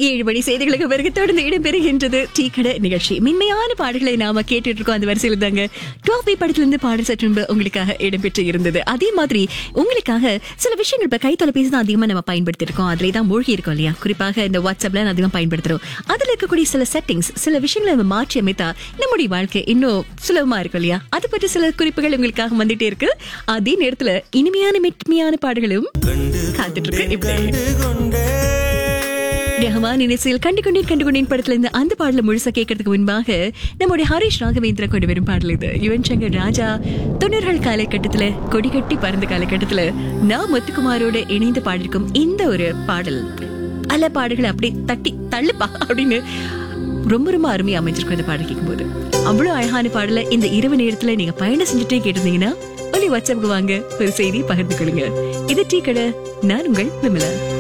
ஏழு மணி செய்திகளுக்கு பிறகு தொடர்ந்து இடம்பெறுகின்றது டீ கடை நிகழ்ச்சி மென்மையான பாடல்களை நாம கேட்டுட்டு இருக்கோம் அந்த வரிசையில் தாங்க டாபி படத்திலிருந்து பாடல் சற்று முன்பு உங்களுக்காக இடம்பெற்று இருந்தது அதே மாதிரி உங்களுக்காக சில விஷயங்கள் இப்ப கை தொலைபேசி தான் அதிகமா நம்ம பயன்படுத்தி இருக்கோம் அதுல தான் மூழ்கி இருக்கோம் இல்லையா குறிப்பாக இந்த வாட்ஸ்அப்ல அதிகம் பயன்படுத்துறோம் அதுல இருக்கக்கூடிய சில செட்டிங்ஸ் சில விஷயங்களை நம்ம மாற்றி அமைத்தா நம்முடைய வாழ்க்கை இன்னும் சுலபமா இருக்கும் இல்லையா அது பற்றி சில குறிப்புகள் உங்களுக்காக வந்துட்டே இருக்கு அதே நேரத்துல இனிமையான மென்மையான பாடல்களும் காத்துட்டு இருக்கு இப்படி ரஹமான் இசையில் கண்டு கொண்டேன் கண்டு கொண்டேன் படத்துல இருந்து அந்த பாடல முழுசா கேட்கறதுக்கு முன்பாக நம்முடைய ஹரிஷ் ராகவேந்திரா கொண்டு வரும் பாடல் இது யுவன் சங்கர் ராஜா தொண்ணூறுகள் காலகட்டத்துல கொடி கட்டி பறந்த காலகட்டத்துல நான் முத்துக்குமாரோட இணைந்து பாடிருக்கும் இந்த ஒரு பாடல் பல பாடல்களை அப்படியே தட்டி தள்ளுப்பா அப்படின்னு ரொம்ப ரொம்ப அருமையா அமைஞ்சிருக்கும் இந்த பாடல் கேட்கும்போது அவ்வளவு அழகான பாடல இந்த இரவு நேரத்துல நீங்க பயணம் செஞ்சுட்டே கேட்டிருந்தீங்கன்னா ஒலி வாட்ஸ்அப்புக்கு வாங்க ஒரு செய்தி பகிர்ந்து கொள்ளுங்க இது டீ கடை நான் உங்கள் விமலா